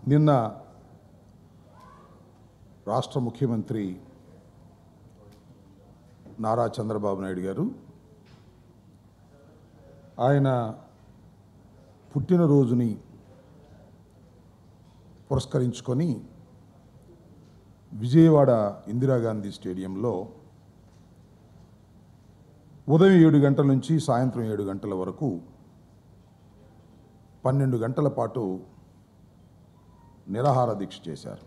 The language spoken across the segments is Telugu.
నిన్న రాష్ట్ర ముఖ్యమంత్రి నారా చంద్రబాబు నాయుడు గారు ఆయన పుట్టినరోజుని పురస్కరించుకొని విజయవాడ ఇందిరాగాంధీ స్టేడియంలో ఉదయం ఏడు గంటల నుంచి సాయంత్రం ఏడు గంటల వరకు పన్నెండు గంటల పాటు నిరాహార దీక్ష చేశారు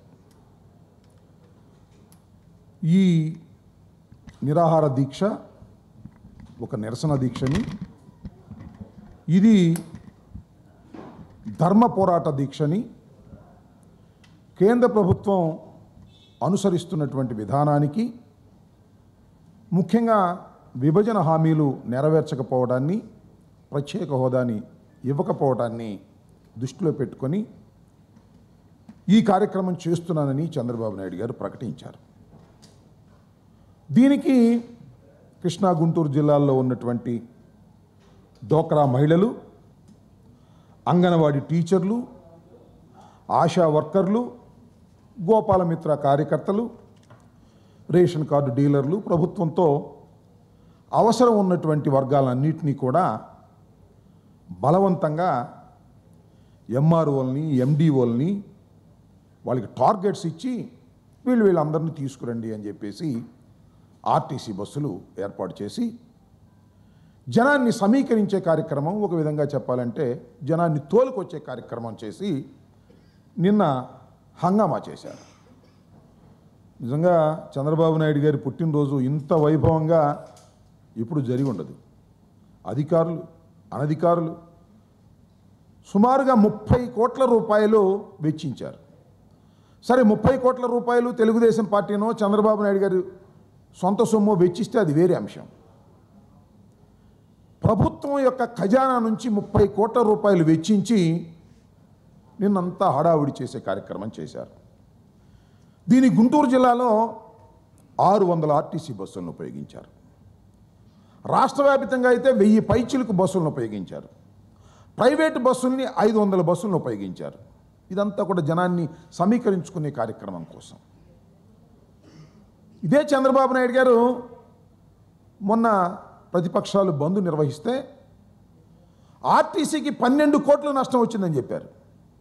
ఈ నిరాహార దీక్ష ఒక నిరసన దీక్షని ఇది ధర్మ పోరాట దీక్షని కేంద్ర ప్రభుత్వం అనుసరిస్తున్నటువంటి విధానానికి ముఖ్యంగా విభజన హామీలు నెరవేర్చకపోవడాన్ని ప్రత్యేక హోదాని ఇవ్వకపోవడాన్ని దృష్టిలో పెట్టుకొని ఈ కార్యక్రమం చేస్తున్నానని చంద్రబాబు నాయుడు గారు ప్రకటించారు దీనికి కృష్ణా గుంటూరు జిల్లాల్లో ఉన్నటువంటి డోక్రా మహిళలు అంగన్వాడీ టీచర్లు ఆశా వర్కర్లు గోపాలమిత్ర కార్యకర్తలు రేషన్ కార్డు డీలర్లు ప్రభుత్వంతో అవసరం ఉన్నటువంటి వర్గాలన్నింటినీ కూడా బలవంతంగా ఎంఆర్ఓల్ని ఎండిఓల్ని వాళ్ళకి టార్గెట్స్ ఇచ్చి వీళ్ళు వీళ్ళందరినీ తీసుకురండి అని చెప్పేసి ఆర్టీసీ బస్సులు ఏర్పాటు చేసి జనాన్ని సమీకరించే కార్యక్రమం ఒక విధంగా చెప్పాలంటే జనాన్ని తోలుకొచ్చే కార్యక్రమం చేసి నిన్న హంగామా చేశారు నిజంగా చంద్రబాబు నాయుడు గారి పుట్టినరోజు ఇంత వైభవంగా ఇప్పుడు జరిగి ఉండదు అధికారులు అనధికారులు సుమారుగా ముప్పై కోట్ల రూపాయలు వెచ్చించారు సరే ముప్పై కోట్ల రూపాయలు తెలుగుదేశం పార్టీనో చంద్రబాబు నాయుడు గారు సొంత సొమ్ము వెచ్చిస్తే అది వేరే అంశం ప్రభుత్వం యొక్క ఖజానా నుంచి ముప్పై కోట్ల రూపాయలు వెచ్చించి నిన్నంతా హడావుడి చేసే కార్యక్రమం చేశారు దీని గుంటూరు జిల్లాలో ఆరు వందల ఆర్టీసీ బస్సులను ఉపయోగించారు రాష్ట్ర వ్యాపితంగా అయితే వెయ్యి పైచిలకు బస్సులను ఉపయోగించారు ప్రైవేటు బస్సుల్ని ఐదు వందల బస్సులను ఉపయోగించారు ఇదంతా కూడా జనాన్ని సమీకరించుకునే కార్యక్రమం కోసం ఇదే చంద్రబాబు నాయుడు గారు మొన్న ప్రతిపక్షాలు బంద్ నిర్వహిస్తే ఆర్టీసీకి పన్నెండు కోట్ల నష్టం వచ్చిందని చెప్పారు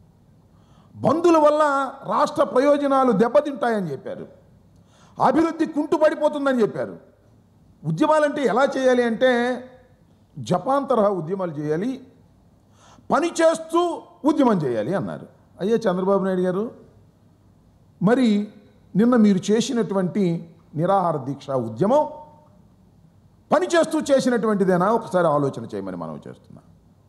బంధుల వల్ల రాష్ట్ర ప్రయోజనాలు దెబ్బతింటాయని చెప్పారు అభివృద్ధి కుంటుపడిపోతుందని చెప్పారు ఉద్యమాలంటే ఎలా చేయాలి అంటే జపాన్ తరహా ఉద్యమాలు చేయాలి పని చేస్తూ ఉద్యమం చేయాలి అన్నారు అయ్యే చంద్రబాబు నాయుడు గారు మరి నిన్న మీరు చేసినటువంటి నిరాహార దీక్ష ఉద్యమం పని చేస్తూ చేసినటువంటిదేనా ఒకసారి ఆలోచన చేయమని మనం చేస్తున్నాం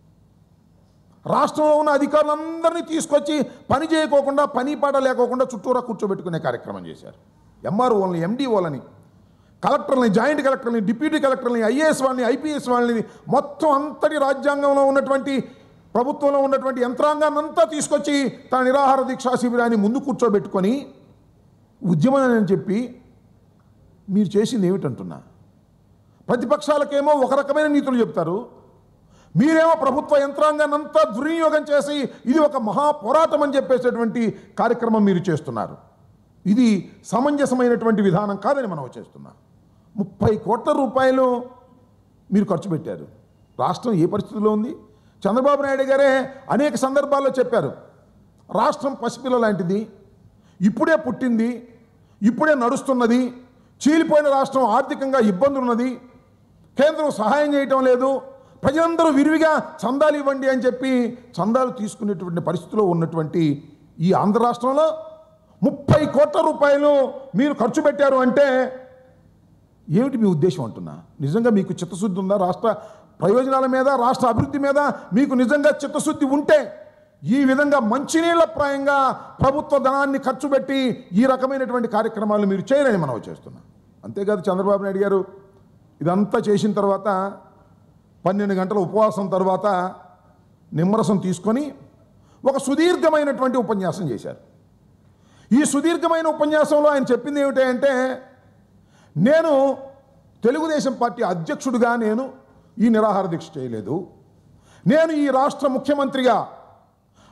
రాష్ట్రంలో ఉన్న అధికారులందరినీ తీసుకొచ్చి పని చేయకోకుండా పని పాట లేకోకుండా చుట్టూరా కూర్చోబెట్టుకునే కార్యక్రమం చేశారు ఎంఆర్ఓలని ఎండిఓలని కలెక్టర్ని జాయింట్ కలెక్టర్ని డిప్యూటీ కలెక్టర్ని ఐఏఎస్ వాళ్ళని ఐపీఎస్ వాళ్ళని మొత్తం అంతటి రాజ్యాంగంలో ఉన్నటువంటి ప్రభుత్వంలో ఉన్నటువంటి యంత్రాంగాన్ని అంతా తీసుకొచ్చి తన నిరాహార దీక్షా శిబిరాన్ని ముందు కూర్చోబెట్టుకొని ఉద్యమం అని చెప్పి మీరు చేసింది ఏమిటంటున్నా ప్రతిపక్షాలకేమో ఒక రకమైన నీతులు చెప్తారు మీరేమో ప్రభుత్వ యంత్రాంగాన్ని అంతా దుర్వినియోగం చేసి ఇది ఒక మహా పోరాటం అని చెప్పేసేటువంటి కార్యక్రమం మీరు చేస్తున్నారు ఇది సమంజసమైనటువంటి విధానం కాదని మనం చేస్తున్నాం ముప్పై కోట్ల రూపాయలు మీరు ఖర్చు పెట్టారు రాష్ట్రం ఏ పరిస్థితిలో ఉంది చంద్రబాబు నాయుడు గారే అనేక సందర్భాల్లో చెప్పారు రాష్ట్రం పసిపిల్ల లాంటిది ఇప్పుడే పుట్టింది ఇప్పుడే నడుస్తున్నది చీలిపోయిన రాష్ట్రం ఆర్థికంగా ఇబ్బంది ఉన్నది కేంద్రం సహాయం చేయటం లేదు ప్రజలందరూ విరివిగా చందాలు ఇవ్వండి అని చెప్పి చందాలు తీసుకునేటువంటి పరిస్థితిలో ఉన్నటువంటి ఈ ఆంధ్ర రాష్ట్రంలో ముప్పై కోట్ల రూపాయలు మీరు ఖర్చు పెట్టారు అంటే ఏమిటి మీ ఉద్దేశం అంటున్నా నిజంగా మీకు చిత్తశుద్ధి ఉందా రాష్ట్ర ప్రయోజనాల మీద రాష్ట్ర అభివృద్ధి మీద మీకు నిజంగా చిత్తశుద్ధి ఉంటే ఈ విధంగా మంచినీళ్ల ప్రాయంగా ప్రభుత్వ ధనాన్ని ఖర్చు పెట్టి ఈ రకమైనటువంటి కార్యక్రమాలు మీరు చేయరని మనం చేస్తున్నాం అంతేకాదు చంద్రబాబు నాయుడు గారు ఇదంతా చేసిన తర్వాత పన్నెండు గంటల ఉపవాసం తర్వాత నిమ్మరసం తీసుకొని ఒక సుదీర్ఘమైనటువంటి ఉపన్యాసం చేశారు ఈ సుదీర్ఘమైన ఉపన్యాసంలో ఆయన చెప్పింది ఏమిటంటే నేను తెలుగుదేశం పార్టీ అధ్యక్షుడిగా నేను ఈ నిరాహార దీక్ష చేయలేదు నేను ఈ రాష్ట్ర ముఖ్యమంత్రిగా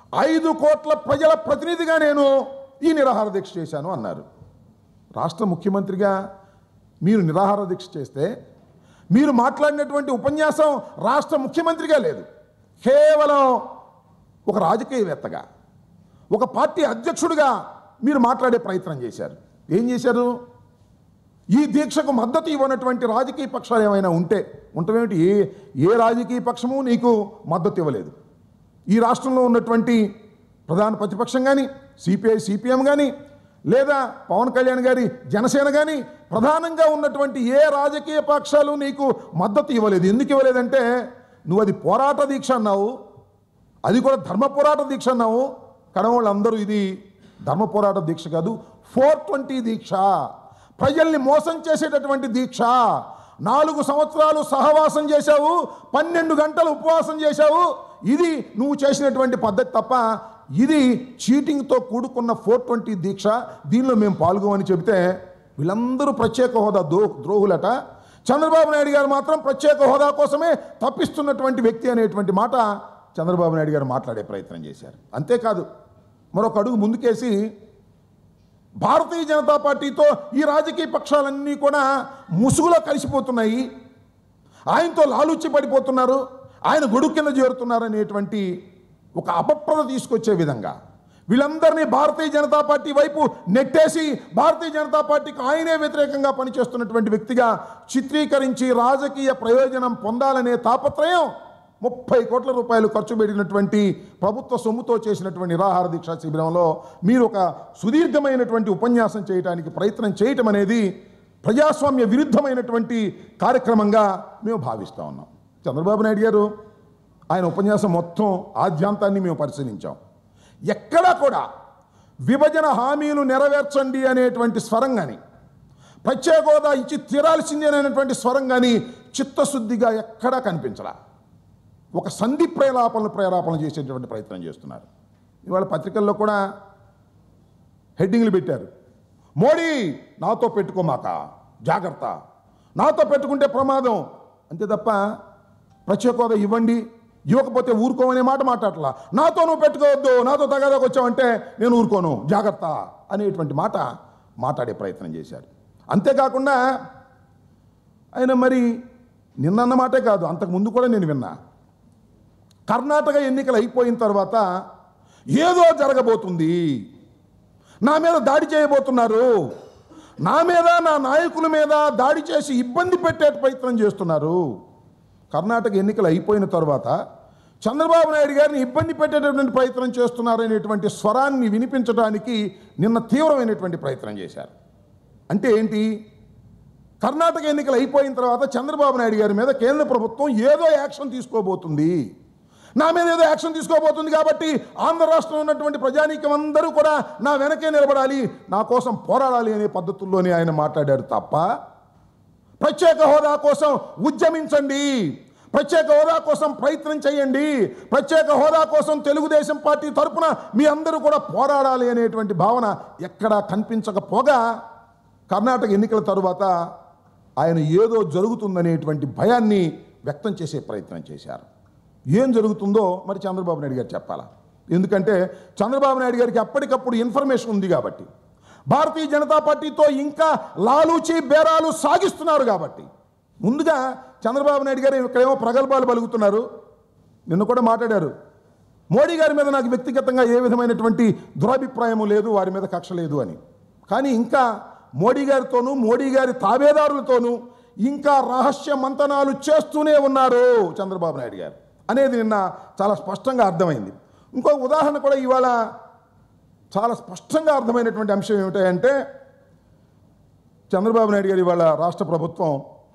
ఐదు కోట్ల ప్రజల ప్రతినిధిగా నేను ఈ నిరాహార దీక్ష చేశాను అన్నారు రాష్ట్ర ముఖ్యమంత్రిగా మీరు నిరాహార దీక్ష చేస్తే మీరు మాట్లాడినటువంటి ఉపన్యాసం రాష్ట్ర ముఖ్యమంత్రిగా లేదు కేవలం ఒక రాజకీయవేత్తగా ఒక పార్టీ అధ్యక్షుడిగా మీరు మాట్లాడే ప్రయత్నం చేశారు ఏం చేశారు ఈ దీక్షకు మద్దతు ఇవ్వనటువంటి రాజకీయ పక్షాలు ఏమైనా ఉంటే ఉంటమేమిటి ఏ ఏ రాజకీయ పక్షము నీకు మద్దతు ఇవ్వలేదు ఈ రాష్ట్రంలో ఉన్నటువంటి ప్రధాన ప్రతిపక్షం కానీ సిపిఐ సిపిఎం కానీ లేదా పవన్ కళ్యాణ్ గారి జనసేన కానీ ప్రధానంగా ఉన్నటువంటి ఏ రాజకీయ పక్షాలు నీకు మద్దతు ఇవ్వలేదు ఎందుకు ఇవ్వలేదంటే నువ్వు అది పోరాట దీక్ష అన్నావు అది కూడా ధర్మ పోరాట దీక్ష అన్నావు కానీ వాళ్ళందరూ ఇది ధర్మ పోరాట దీక్ష కాదు ఫోర్ ట్వంటీ దీక్ష ప్రజల్ని మోసం చేసేటటువంటి దీక్ష నాలుగు సంవత్సరాలు సహవాసం చేశావు పన్నెండు గంటలు ఉపవాసం చేశావు ఇది నువ్వు చేసినటువంటి పద్ధతి తప్ప ఇది చీటింగ్తో కూడుకున్న ఫోర్ ట్వంటీ దీక్ష దీనిలో మేము పాల్గొమని చెబితే వీళ్ళందరూ ప్రత్యేక హోదా దో ద్రోహులట చంద్రబాబు నాయుడు గారు మాత్రం ప్రత్యేక హోదా కోసమే తప్పిస్తున్నటువంటి వ్యక్తి అనేటువంటి మాట చంద్రబాబు నాయుడు గారు మాట్లాడే ప్రయత్నం చేశారు అంతేకాదు మరొక అడుగు ముందుకేసి భారతీయ జనతా పార్టీతో ఈ రాజకీయ పక్షాలన్నీ కూడా ముసుగులో కలిసిపోతున్నాయి ఆయనతో లాలూచి పడిపోతున్నారు ఆయన గొడుగు కింద చేరుతున్నారు అనేటువంటి ఒక అపప్రద తీసుకొచ్చే విధంగా వీళ్ళందరినీ భారతీయ జనతా పార్టీ వైపు నెట్టేసి భారతీయ జనతా పార్టీకి ఆయనే వ్యతిరేకంగా పనిచేస్తున్నటువంటి వ్యక్తిగా చిత్రీకరించి రాజకీయ ప్రయోజనం పొందాలనే తాపత్రయం ముప్పై కోట్ల రూపాయలు ఖర్చు పెట్టినటువంటి ప్రభుత్వ సొమ్ముతో చేసినటువంటి నిరాహార దీక్ష శిబిరంలో మీరు ఒక సుదీర్ఘమైనటువంటి ఉపన్యాసం చేయడానికి ప్రయత్నం చేయటం అనేది ప్రజాస్వామ్య విరుద్ధమైనటువంటి కార్యక్రమంగా మేము భావిస్తూ ఉన్నాం చంద్రబాబు నాయుడు గారు ఆయన ఉపన్యాసం మొత్తం ఆద్యాంతాన్ని మేము పరిశీలించాం ఎక్కడా కూడా విభజన హామీలు నెరవేర్చండి అనేటువంటి స్వరం కానీ ప్రత్యేక హోదా ఇచ్చి తీరాల్సిందే అనేటువంటి స్వరం కానీ చిత్తశుద్ధిగా ఎక్కడా కనిపించలా ఒక సంధి ప్రేలాపనలు ప్రేలాపనలు చేసేటువంటి ప్రయత్నం చేస్తున్నారు ఇవాళ పత్రికల్లో కూడా హెడ్డింగ్లు పెట్టారు మోడీ నాతో పెట్టుకోమాక జాగ్రత్త నాతో పెట్టుకుంటే ప్రమాదం అంతే తప్ప ప్రత్యేక హోదా ఇవ్వండి ఇవ్వకపోతే ఊరుకోమనే మాట మాట్లాడలా నాతో నువ్వు పెట్టుకోవద్దు నాతో తగాదాకు వచ్చావంటే నేను ఊరుకోను జాగ్రత్త అనేటువంటి మాట మాట్లాడే ప్రయత్నం చేశారు అంతేకాకుండా ఆయన మరి నిన్నన్న మాటే కాదు అంతకు ముందు కూడా నేను విన్నా కర్ణాటక ఎన్నికలు అయిపోయిన తర్వాత ఏదో జరగబోతుంది నా మీద దాడి చేయబోతున్నారు నా మీద నా నాయకుల మీద దాడి చేసి ఇబ్బంది పెట్టే ప్రయత్నం చేస్తున్నారు కర్ణాటక ఎన్నికలు అయిపోయిన తర్వాత చంద్రబాబు నాయుడు గారిని ఇబ్బంది పెట్టేటటువంటి ప్రయత్నం చేస్తున్నారనేటువంటి స్వరాన్ని వినిపించడానికి నిన్న తీవ్రమైనటువంటి ప్రయత్నం చేశారు అంటే ఏంటి కర్ణాటక ఎన్నికలు అయిపోయిన తర్వాత చంద్రబాబు నాయుడు గారి మీద కేంద్ర ప్రభుత్వం ఏదో యాక్షన్ తీసుకోబోతుంది నా మీద ఏదో యాక్షన్ తీసుకోబోతుంది కాబట్టి ఆంధ్ర రాష్ట్రంలో ఉన్నటువంటి ప్రజానీకం అందరూ కూడా నా వెనకే నిలబడాలి నా కోసం పోరాడాలి అనే పద్ధతుల్లోనే ఆయన మాట్లాడారు తప్ప ప్రత్యేక హోదా కోసం ఉద్యమించండి ప్రత్యేక హోదా కోసం ప్రయత్నం చేయండి ప్రత్యేక హోదా కోసం తెలుగుదేశం పార్టీ తరపున మీ అందరూ కూడా పోరాడాలి అనేటువంటి భావన ఎక్కడా కనిపించకపోగా కర్ణాటక ఎన్నికల తరువాత ఆయన ఏదో జరుగుతుందనేటువంటి భయాన్ని వ్యక్తం చేసే ప్రయత్నం చేశారు ఏం జరుగుతుందో మరి చంద్రబాబు నాయుడు గారు చెప్పాలా ఎందుకంటే చంద్రబాబు నాయుడు గారికి అప్పటికప్పుడు ఇన్ఫర్మేషన్ ఉంది కాబట్టి భారతీయ జనతా పార్టీతో ఇంకా లాలూచి బేరాలు సాగిస్తున్నారు కాబట్టి ముందుగా చంద్రబాబు నాయుడు గారు ఇక్కడేమో ప్రగల్భాలు పలుకుతున్నారు నిన్న కూడా మాట్లాడారు మోడీ గారి మీద నాకు వ్యక్తిగతంగా ఏ విధమైనటువంటి దురభిప్రాయము లేదు వారి మీద కక్ష లేదు అని కానీ ఇంకా మోడీ గారితోనూ మోడీ గారి తాబేదారులతోనూ ఇంకా రహస్య మంతనాలు చేస్తూనే ఉన్నారు చంద్రబాబు నాయుడు గారు అనేది నిన్న చాలా స్పష్టంగా అర్థమైంది ఇంకో ఉదాహరణ కూడా ఇవాళ చాలా స్పష్టంగా అర్థమైనటువంటి అంశం ఏమిటంటే చంద్రబాబు నాయుడు గారు ఇవాళ రాష్ట్ర ప్రభుత్వం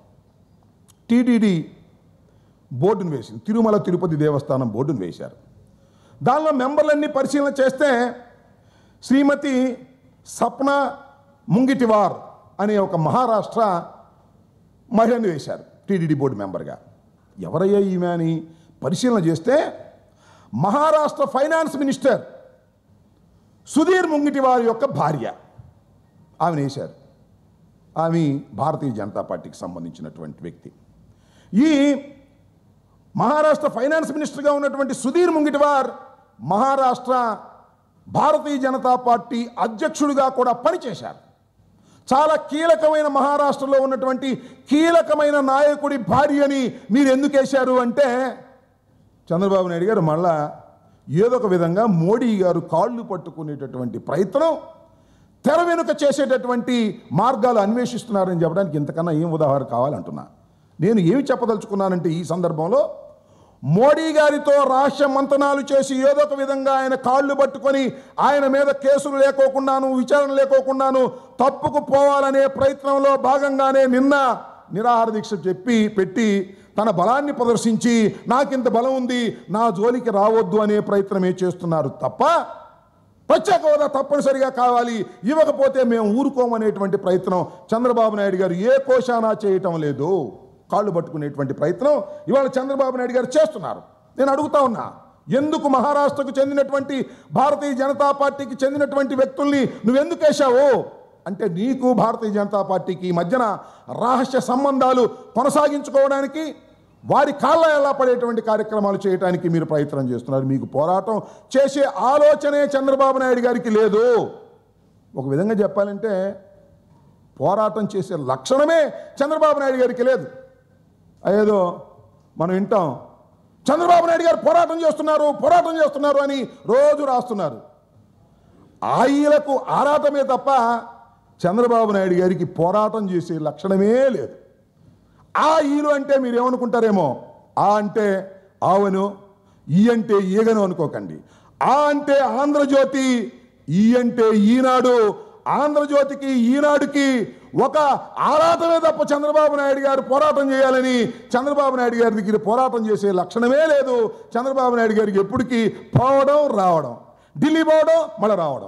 టీటీడీ బోర్డును వేసింది తిరుమల తిరుపతి దేవస్థానం బోర్డును వేశారు దానిలో మెంబర్లన్నీ పరిశీలన చేస్తే శ్రీమతి సప్న ముంగిటివార్ అనే ఒక మహారాష్ట్ర మహిళను వేశారు టీటీడీ బోర్డు మెంబర్గా ఎవరయ్యా ఈమె అని పరిశీలన చేస్తే మహారాష్ట్ర ఫైనాన్స్ మినిస్టర్ సుధీర్ ముంగిటివారి యొక్క భార్య ఆమెను వేశారు ఆమె భారతీయ జనతా పార్టీకి సంబంధించినటువంటి వ్యక్తి ఈ మహారాష్ట్ర ఫైనాన్స్ మినిస్టర్గా ఉన్నటువంటి సుధీర్ ముంగిటివార్ మహారాష్ట్ర భారతీయ జనతా పార్టీ అధ్యక్షుడిగా కూడా పనిచేశారు చాలా కీలకమైన మహారాష్ట్రలో ఉన్నటువంటి కీలకమైన నాయకుడి భార్యని మీరు ఎందుకు వేశారు అంటే చంద్రబాబు నాయుడు గారు మళ్ళా ఏదో ఒక విధంగా మోడీ గారు కాళ్ళు పట్టుకునేటటువంటి ప్రయత్నం తెర వెనుక చేసేటటువంటి మార్గాలు అన్వేషిస్తున్నారని చెప్పడానికి ఇంతకన్నా ఏం ఉదాహరణ కావాలంటున్నా నేను ఏమి చెప్పదలుచుకున్నానంటే ఈ సందర్భంలో మోడీ గారితో రహస్య మంతనాలు చేసి ఏదో ఒక విధంగా ఆయన కాళ్ళు పట్టుకొని ఆయన మీద కేసులు లేకోకుండాను విచారణ లేకోకుండాను తప్పుకు పోవాలనే ప్రయత్నంలో భాగంగానే నిన్న నిరాహార దీక్ష చెప్పి పెట్టి తన బలాన్ని ప్రదర్శించి నాకింత బలం ఉంది నా జోలికి రావద్దు అనే ప్రయత్నమే చేస్తున్నారు తప్ప ప్రత్యేక హోదా తప్పనిసరిగా కావాలి ఇవ్వకపోతే మేము ఊరుకోమనేటువంటి ప్రయత్నం చంద్రబాబు నాయుడు గారు ఏ కోశానా చేయటం లేదు కాళ్ళు పట్టుకునేటువంటి ప్రయత్నం ఇవాళ చంద్రబాబు నాయుడు గారు చేస్తున్నారు నేను అడుగుతా ఉన్నా ఎందుకు మహారాష్ట్రకు చెందినటువంటి భారతీయ జనతా పార్టీకి చెందినటువంటి వ్యక్తుల్ని నువ్వెందుకు వేశావు అంటే నీకు భారతీయ జనతా పార్టీకి ఈ మధ్యన రహస్య సంబంధాలు కొనసాగించుకోవడానికి వారి కాళ్ళ ఎలా పడేటువంటి కార్యక్రమాలు చేయడానికి మీరు ప్రయత్నం చేస్తున్నారు మీకు పోరాటం చేసే ఆలోచనే చంద్రబాబు నాయుడు గారికి లేదు ఒక విధంగా చెప్పాలంటే పోరాటం చేసే లక్షణమే చంద్రబాబు నాయుడు గారికి లేదు ఏదో మనం వింటాం చంద్రబాబు నాయుడు గారు పోరాటం చేస్తున్నారు పోరాటం చేస్తున్నారు అని రోజు రాస్తున్నారు ఆయిలకు ఆరాటమే తప్ప చంద్రబాబు నాయుడు గారికి పోరాటం చేసే లక్షణమే లేదు ఆ ఈలు అంటే మీరు ఏమనుకుంటారేమో ఆ అంటే ఆవను ఈ అంటే ఈగను అనుకోకండి ఆ అంటే ఆంధ్రజ్యోతి ఈ అంటే ఈనాడు ఆంధ్రజ్యోతికి ఈనాడుకి ఒక ఆరాటమే తప్ప చంద్రబాబు నాయుడు గారు పోరాటం చేయాలని చంద్రబాబు నాయుడు గారి దగ్గర పోరాటం చేసే లక్షణమే లేదు చంద్రబాబు నాయుడు గారికి ఎప్పటికీ పోవడం రావడం ఢిల్లీ పోవడం మళ్ళీ రావడం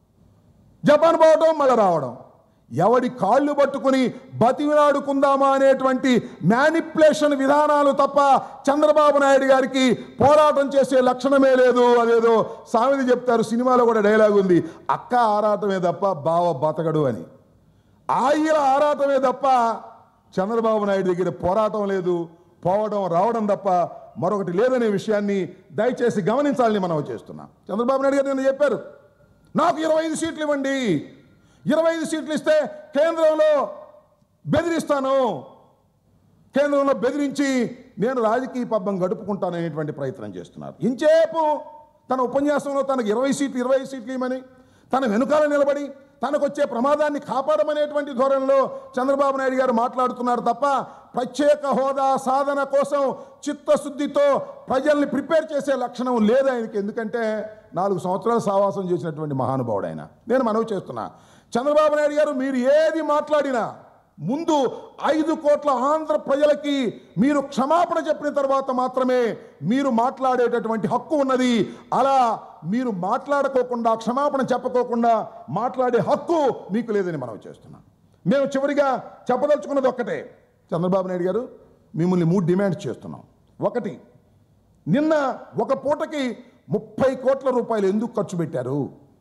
జపాన్ పోవడం మళ్ళీ రావడం ఎవడి కాళ్ళు పట్టుకుని బతిమిలాడుకుందామా అనేటువంటి మ్యానిపులేషన్ విధానాలు తప్ప చంద్రబాబు నాయుడు గారికి పోరాటం చేసే లక్షణమే లేదు అదేదో సామెత చెప్తారు సినిమాలో కూడా డైలాగ్ ఉంది అక్క ఆరాటమే తప్ప బావ బతకడు అని ఆయిల ఆరాటమే తప్ప చంద్రబాబు నాయుడు దగ్గర పోరాటం లేదు పోవడం రావడం తప్ప మరొకటి లేదనే విషయాన్ని దయచేసి గమనించాలని మనం చేస్తున్నాం చంద్రబాబు నాయుడు గారు నిన్న చెప్పారు నాకు ఇరవై ఐదు సీట్లు ఇవ్వండి ఇరవై ఐదు సీట్లు ఇస్తే కేంద్రంలో బెదిరిస్తాను కేంద్రంలో బెదిరించి నేను రాజకీయ పబ్బం గడుపుకుంటాననేటువంటి ప్రయత్నం చేస్తున్నారు ఇంచేపు తన ఉపన్యాసంలో తనకు ఇరవై సీట్లు ఇరవై సీట్లు ఇవ్వమని తన వెనుకాల నిలబడి తనకు వచ్చే ప్రమాదాన్ని కాపాడమనేటువంటి ధోరణిలో చంద్రబాబు నాయుడు గారు మాట్లాడుతున్నారు తప్ప ప్రత్యేక హోదా సాధన కోసం చిత్తశుద్ధితో ప్రజల్ని ప్రిపేర్ చేసే లక్షణం లేదు ఆయనకి ఎందుకంటే నాలుగు సంవత్సరాలు సావాసం చేసినటువంటి మహానుభావుడు ఆయన నేను మనవి చేస్తున్నా చంద్రబాబు నాయుడు గారు మీరు ఏది మాట్లాడినా ముందు ఐదు కోట్ల ఆంధ్ర ప్రజలకి మీరు క్షమాపణ చెప్పిన తర్వాత మాత్రమే మీరు మాట్లాడేటటువంటి హక్కు ఉన్నది అలా మీరు మాట్లాడుకోకుండా క్షమాపణ చెప్పకోకుండా మాట్లాడే హక్కు మీకు లేదని మనం చేస్తున్నాం మేము చివరిగా చెప్పదలుచుకున్నది ఒక్కటే చంద్రబాబు నాయుడు గారు మిమ్మల్ని మూడు డిమాండ్స్ చేస్తున్నాం ఒకటి నిన్న ఒక పూటకి ముప్పై కోట్ల రూపాయలు ఎందుకు ఖర్చు పెట్టారు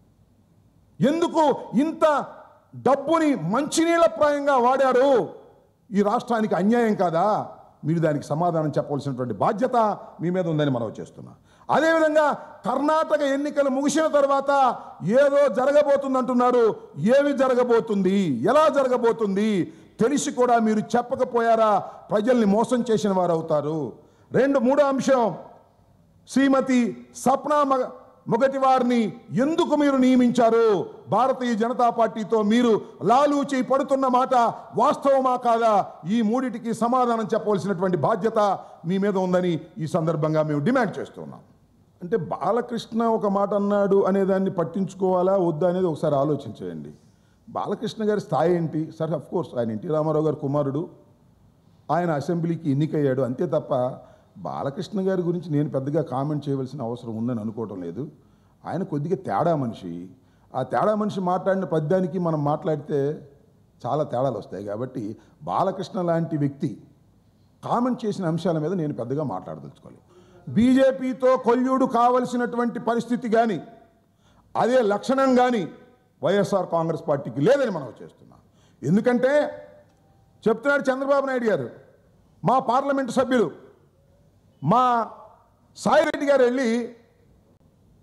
ఎందుకు ఇంత డబ్బుని మంచినీళ్ళ ప్రాయంగా వాడారు ఈ రాష్ట్రానికి అన్యాయం కాదా మీరు దానికి సమాధానం చెప్పవలసినటువంటి బాధ్యత మీ మీద ఉందని మనం చేస్తున్నాం అదేవిధంగా కర్ణాటక ఎన్నికలు ముగిసిన తర్వాత ఏదో జరగబోతుంది అంటున్నారు ఏమి జరగబోతుంది ఎలా జరగబోతుంది తెలిసి కూడా మీరు చెప్పకపోయారా ప్రజల్ని మోసం చేసిన వారు అవుతారు రెండు మూడో అంశం శ్రీమతి సప్నా మగ మొగటి వారిని ఎందుకు మీరు నియమించారు భారతీయ జనతా పార్టీతో మీరు లాలూచి పడుతున్న మాట వాస్తవమా కాదా ఈ మూడిటికి సమాధానం చెప్పవలసినటువంటి బాధ్యత మీ మీద ఉందని ఈ సందర్భంగా మేము డిమాండ్ చేస్తున్నాం అంటే బాలకృష్ణ ఒక మాట అన్నాడు అనే దాన్ని పట్టించుకోవాలా వద్దా అనేది ఒకసారి ఆలోచించేయండి బాలకృష్ణ గారి స్థాయి ఏంటి సరే అఫ్ కోర్స్ ఆయన ఎన్టీ రామారావు గారి కుమారుడు ఆయన అసెంబ్లీకి ఎన్నికయ్యాడు అంతే తప్ప బాలకృష్ణ గారి గురించి నేను పెద్దగా కామెంట్ చేయవలసిన అవసరం ఉందని అనుకోవటం లేదు ఆయన కొద్దిగా తేడా మనిషి ఆ తేడా మనిషి మాట్లాడిన పద్యానికి మనం మాట్లాడితే చాలా తేడాలు వస్తాయి కాబట్టి బాలకృష్ణ లాంటి వ్యక్తి కామెంట్ చేసిన అంశాల మీద నేను పెద్దగా మాట్లాడదలుచుకోవాలి బీజేపీతో కొల్యూడు కావలసినటువంటి పరిస్థితి కానీ అదే లక్షణం కానీ వైఎస్ఆర్ కాంగ్రెస్ పార్టీకి లేదని మనం చేస్తున్నాం ఎందుకంటే చెప్తున్నాడు చంద్రబాబు నాయుడు గారు మా పార్లమెంటు సభ్యులు మా సాయిరెడ్డి గారు వెళ్ళి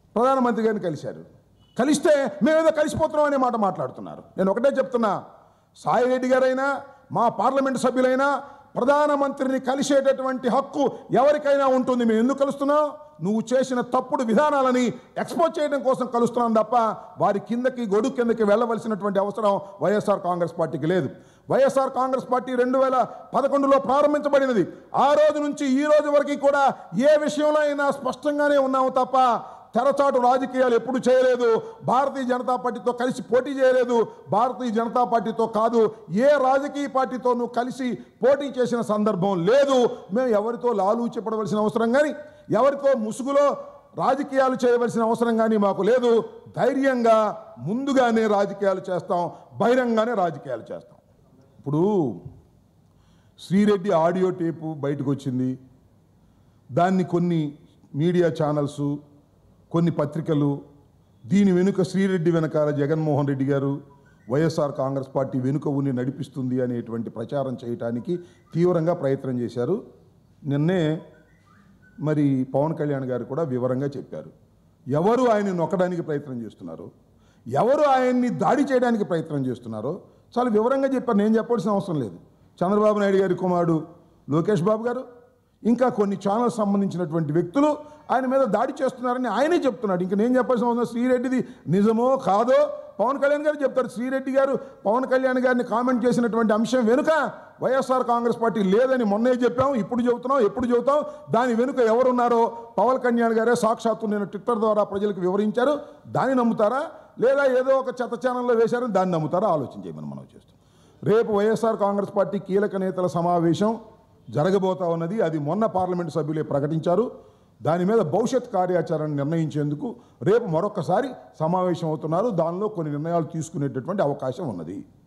ప్రధానమంత్రి గారిని కలిశారు కలిస్తే మేమేదో కలిసిపోతున్నాం అనే మాట మాట్లాడుతున్నారు నేను ఒకటే చెప్తున్నా సాయిరెడ్డి గారైనా మా పార్లమెంట్ సభ్యులైనా ప్రధానమంత్రిని కలిసేటటువంటి హక్కు ఎవరికైనా ఉంటుంది మేము ఎందుకు కలుస్తున్నాం నువ్వు చేసిన తప్పుడు విధానాలని ఎక్స్పోజ్ చేయడం కోసం కలుస్తున్నాం తప్ప వారి కిందకి గొడుగు కిందకి వెళ్ళవలసినటువంటి అవసరం వైఎస్ఆర్ కాంగ్రెస్ పార్టీకి లేదు వైఎస్ఆర్ కాంగ్రెస్ పార్టీ రెండు వేల పదకొండులో ప్రారంభించబడినది ఆ రోజు నుంచి ఈ రోజు వరకు కూడా ఏ విషయంలో అయినా స్పష్టంగానే ఉన్నాము తప్ప తెరచాటు రాజకీయాలు ఎప్పుడు చేయలేదు భారతీయ జనతా పార్టీతో కలిసి పోటీ చేయలేదు భారతీయ జనతా పార్టీతో కాదు ఏ రాజకీయ పార్టీతో నువ్వు కలిసి పోటీ చేసిన సందర్భం లేదు మేము ఎవరితో లాలూచిపడవలసిన అవసరం కానీ ఎవరితో ముసుగులో రాజకీయాలు చేయవలసిన అవసరం కానీ మాకు లేదు ధైర్యంగా ముందుగానే రాజకీయాలు చేస్తాం బహిరంగానే రాజకీయాలు చేస్తాం ఇప్పుడు శ్రీరెడ్డి ఆడియో టేపు బయటకు వచ్చింది దాన్ని కొన్ని మీడియా ఛానల్స్ కొన్ని పత్రికలు దీని వెనుక శ్రీరెడ్డి వెనకాల జగన్మోహన్ రెడ్డి గారు వైఎస్ఆర్ కాంగ్రెస్ పార్టీ వెనుక ఉండి నడిపిస్తుంది అనేటువంటి ప్రచారం చేయటానికి తీవ్రంగా ప్రయత్నం చేశారు నిన్నే మరి పవన్ కళ్యాణ్ గారు కూడా వివరంగా చెప్పారు ఎవరు ఆయన్ని నొక్కడానికి ప్రయత్నం చేస్తున్నారు ఎవరు ఆయన్ని దాడి చేయడానికి ప్రయత్నం చేస్తున్నారో చాలా వివరంగా చెప్పారు నేను చెప్పాల్సిన అవసరం లేదు చంద్రబాబు నాయుడు గారి కుమారుడు లోకేష్ బాబు గారు ఇంకా కొన్ని ఛానల్స్ సంబంధించినటువంటి వ్యక్తులు ఆయన మీద దాడి చేస్తున్నారని ఆయనే చెప్తున్నాడు ఇంకా నేను చెప్పాల్సిన అవసరం లేదు. శ్రీరెడ్డిది నిజమో కాదో పవన్ కళ్యాణ్ గారు చెప్తారు శ్రీరెడ్డి గారు పవన్ కళ్యాణ్ గారిని కామెంట్ చేసినటువంటి అంశం వెనుక వైఎస్ఆర్ కాంగ్రెస్ పార్టీ లేదని మొన్నే చెప్పాం ఇప్పుడు చెబుతున్నాం ఎప్పుడు చెబుతాం దాని వెనుక ఎవరున్నారో పవన్ కళ్యాణ్ గారే సాక్షాత్తు నేను ట్విట్టర్ ద్వారా ప్రజలకు వివరించారు దాన్ని నమ్ముతారా లేదా ఏదో ఒక చెత్త ఛానల్లో వేశారని దాన్ని నమ్ముతారా ఆలోచన చేయమని మనం చేస్తాం రేపు వైఎస్ఆర్ కాంగ్రెస్ పార్టీ కీలక నేతల సమావేశం జరగబోతా ఉన్నది అది మొన్న పార్లమెంటు సభ్యులే ప్రకటించారు దాని మీద భవిష్యత్ కార్యాచరణ నిర్ణయించేందుకు రేపు మరొకసారి సమావేశం అవుతున్నారు దానిలో కొన్ని నిర్ణయాలు తీసుకునేటటువంటి అవకాశం ఉన్నది